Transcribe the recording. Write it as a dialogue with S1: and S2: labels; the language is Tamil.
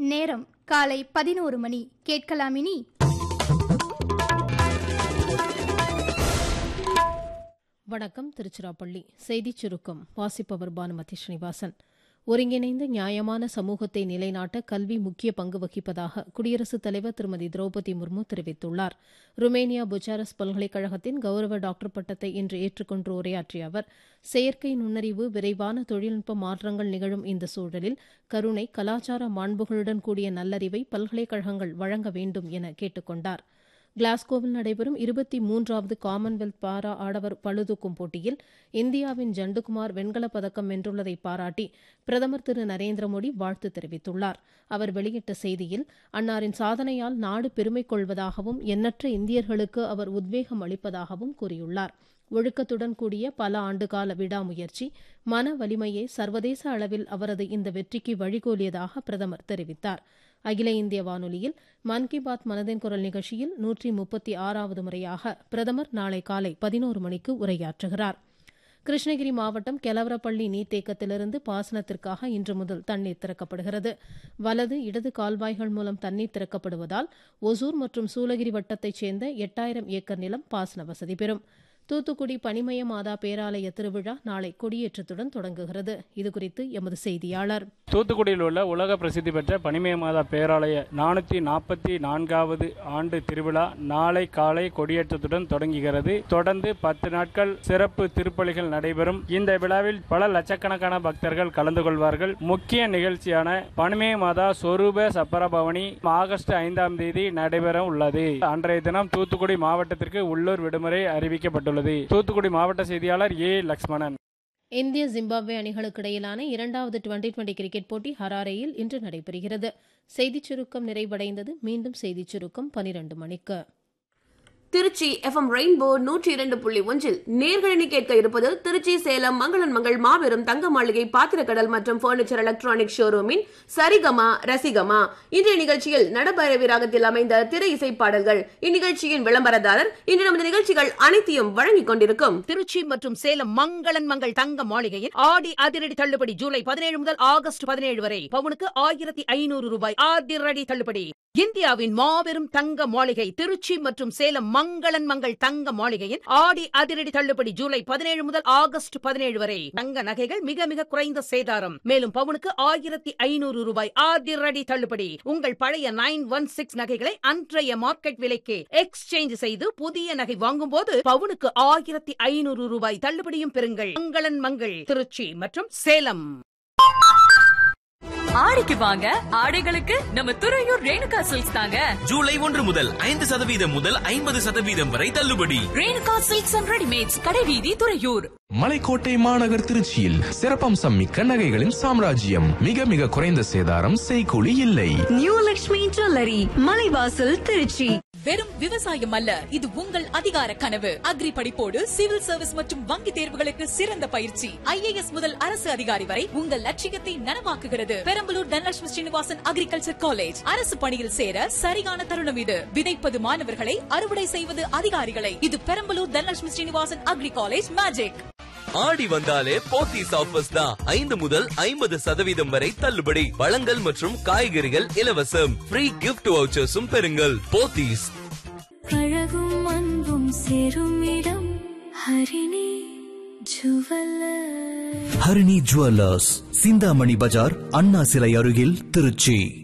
S1: நேரம் காலை பதினோரு மணி கேட்கலாமினி
S2: வணக்கம் திருச்சிராப்பள்ளி செய்திச் சுருக்கம் வாசிப்பவர் பானுமதி ஸ்ரீனிவாசன் ஒருங்கிணைந்த நியாயமான சமூகத்தை நிலைநாட்ட கல்வி முக்கிய பங்கு வகிப்பதாக குடியரசுத் தலைவர் திருமதி திரௌபதி முர்மு தெரிவித்துள்ளார் ருமேனியா புச்சாரஸ் பல்கலைக்கழகத்தின் கௌரவ டாக்டர் பட்டத்தை இன்று ஏற்றுக்கொண்டு உரையாற்றிய அவர் செயற்கை நுண்ணறிவு விரைவான தொழில்நுட்ப மாற்றங்கள் நிகழும் இந்த சூழலில் கருணை கலாச்சார மாண்புகளுடன் கூடிய நல்லறிவை பல்கலைக்கழகங்கள் வழங்க வேண்டும் என கேட்டுக் கொண்டாா் கிளாஸ்கோவில் நடைபெறும் இருபத்தி மூன்றாவது காமன்வெல்த் பாரா ஆடவர் பளுதூக்கும் போட்டியில் இந்தியாவின் ஜண்டுகுமார் வெண்கலப் பதக்கம் வென்றுள்ளதை பாராட்டி பிரதமர் திரு நரேந்திர மோடி வாழ்த்து தெரிவித்துள்ளார் அவர் வெளியிட்ட செய்தியில் அன்னாரின் சாதனையால் நாடு பெருமை கொள்வதாகவும் எண்ணற்ற இந்தியர்களுக்கு அவர் உத்வேகம் அளிப்பதாகவும் கூறியுள்ளார் ஒழுக்கத்துடன் கூடிய பல ஆண்டுகால விடாமுயற்சி மன வலிமையே சர்வதேச அளவில் அவரது இந்த வெற்றிக்கு வழிகோலியதாக பிரதமர் தெரிவித்தார் அகில இந்திய வானொலியில் மன் கி பாத் மனதின் குரல் நிகழ்ச்சியில் நூற்றி முப்பத்தி ஆறாவது முறையாக பிரதமர் நாளை காலை பதினோரு மணிக்கு உரையாற்றுகிறார் கிருஷ்ணகிரி மாவட்டம் கெலவரப்பள்ளி நீர்த்தேக்கத்திலிருந்து பாசனத்திற்காக இன்று முதல் தண்ணீர் திறக்கப்படுகிறது வலது இடது கால்வாய்கள் மூலம் தண்ணீர் திறக்கப்படுவதால் ஒசூர் மற்றும் சூலகிரி வட்டத்தைச் சேர்ந்த எட்டாயிரம் ஏக்கர் நிலம் பாசன வசதி பெறும் தூத்துக்குடி பனிமய மாதா பேராலய திருவிழா நாளை கொடியேற்றத்துடன் தொடங்குகிறது இதுகுறித்து எமது செய்தியாளர்
S3: தூத்துக்குடியில் உள்ள உலக பிரசித்தி பெற்ற பனிமய மாதா பேராலய நானூற்றி நாற்பத்தி நான்காவது ஆண்டு திருவிழா நாளை காலை கொடியேற்றத்துடன் தொடங்குகிறது தொடர்ந்து பத்து நாட்கள் சிறப்பு திருப்பலிகள் நடைபெறும் இந்த விழாவில் பல லட்சக்கணக்கான பக்தர்கள் கலந்து கொள்வார்கள் முக்கிய நிகழ்ச்சியான பனிமய மாதா சொரூப சப்பரபவனி ஆகஸ்ட் ஐந்தாம் தேதி நடைபெற உள்ளது அன்றைய தினம் தூத்துக்குடி மாவட்டத்திற்கு உள்ளூர் விடுமுறை அறிவிக்கப்பட்டுள்ளது தூத்துக்குடி மாவட்ட செய்தியாளர் ஏ லக்ஷ்மணன்
S2: இந்திய ஜிம்பாப்வே அணிகளுக்கு இடையிலான இரண்டாவது டுவெண்டி டுவெண்டி கிரிக்கெட் போட்டி ஹராரேயில் இன்று நடைபெறுகிறது செய்திச் சுருக்கம் நிறைவடைந்தது மீண்டும் செய்திச் சுருக்கம் பனிரெண்டு மணிக்கு
S4: திருச்சி எஃப்எம் ரெயின்போ நூற்றி இரண்டு புள்ளி ஒன்றில் நேர்களினி கேட்க இருப்பது திருச்சி சேலம் மங்களன் மங்கள் மாபெரும் தங்க மாளிகை பாத்திரக்கடல் மற்றும் பர்னிச்சர் எலக்ட்ரானிக் ஷோரூமின் சரிகமா ரசிகமா இன்றைய நிகழ்ச்சியில் நடபைரவி ராகத்தில் அமைந்த திரை இசை பாடல்கள் இந்நிகழ்ச்சியின் விளம்பரதாரர் இன்று நமது நிகழ்ச்சிகள் அனைத்தையும் வழங்கிக் கொண்டிருக்கும்
S5: திருச்சி மற்றும் சேலம் மங்களன் மங்கள் தங்க மாளிகையில் ஆடி அதிரடி தள்ளுபடி ஜூலை பதினேழு முதல் ஆகஸ்ட் பதினேழு வரை பவுனுக்கு ஆயிரத்தி ஐநூறு ரூபாய் அதிரடி தள்ளுபடி இந்தியாவின் மாபெரும் தங்க மாளிகை திருச்சி மற்றும் சேலம் மங்களன் மங்கள் தங்க மாளிகையில் ஆடி அதிரடி தள்ளுபடி ஜூலை பதினேழு முதல் ஆகஸ்ட் பதினேழு வரை தங்க நகைகள் மிக மிக குறைந்த சேதாரம் மேலும் பவுனுக்கு ஆயிரத்தி ஐநூறு ரூபாய் அதிரடி தள்ளுபடி உங்கள் பழைய நைன் ஒன் சிக்ஸ் நகைகளை அன்றைய மார்க்கெட் விலைக்கு எக்ஸ்சேஞ்ச் செய்து புதிய நகை வாங்கும் போது பவுனுக்கு ஆயிரத்தி ஐநூறு ரூபாய் தள்ளுபடியும் பெறுங்கள் மங்களன் மங்கள் திருச்சி மற்றும் சேலம்
S6: ஆடிக்கு வாங்க ஆடைகளுக்கு நம்ம துறையூர் ரேணுகா சில்க்ஸ் தாங்க
S7: ஜூலை ஒன்று முதல் ஐந்து சதவீதம் முதல் ஐம்பது சதவீதம் வரை தள்ளுபடி
S6: ரேணுகா சில்க்ஸ் அண்ட் ரெடிமேட்ஸ் கடைவீதி துறையூர்
S8: மலைக்கோட்டை மாநகர் திருச்சியில் சிறப்பம்சம் மிக்க நகைகளின் சாம்ராஜ்யம் மிக மிக குறைந்த சேதாரம் செய்கூலி இல்லை
S9: நியூ லக்ஷ்மி ஜுவல்லரி மலைவாசல் திருச்சி
S6: வெறும் விவசாயம் அல்ல இது உங்கள் அதிகார கனவு அக்ரி படிப்போடு சிவில் சர்வீஸ் மற்றும் வங்கி தேர்வுகளுக்கு சிறந்த பயிற்சி ஐஏஎஸ் முதல் அரசு அதிகாரி வரை உங்கள் லட்சியத்தை நனவாக்குகிறது பெரம்பலூர் தனலட்சுமி ஸ்ரீனிவாசன் அக்ரிகல்ச்சர் காலேஜ் அரசு பணியில் சேர சரியான தருணம் இது விதைப்பது மாணவர்களை அறுவடை செய்வது அதிகாரிகளை இது Perambalur Dhanalakshmi Srinivasan agri college magic
S7: Aadi வந்தாலே போத்தீஸ் ஆஃபர்ஸ் தான் ஐந்து முதல் ஐம்பது சதவீதம் வரை தள்ளுபடி பழங்கள் மற்றும் காய்கறிகள் இலவசம் ஃப்ரீ கிஃப்ட் வவுச்சர்ஸும் பெறுங்கள் போத்தீஸ்
S9: அழகும் அன்பும் சேரும் இடம் ஹரிணி ஜுவல்லர்
S10: ஹரிணி ஜுவல்லர்ஸ் சிந்தாமணி பஜார் அண்ணா சிலை அருகில் திருச்சி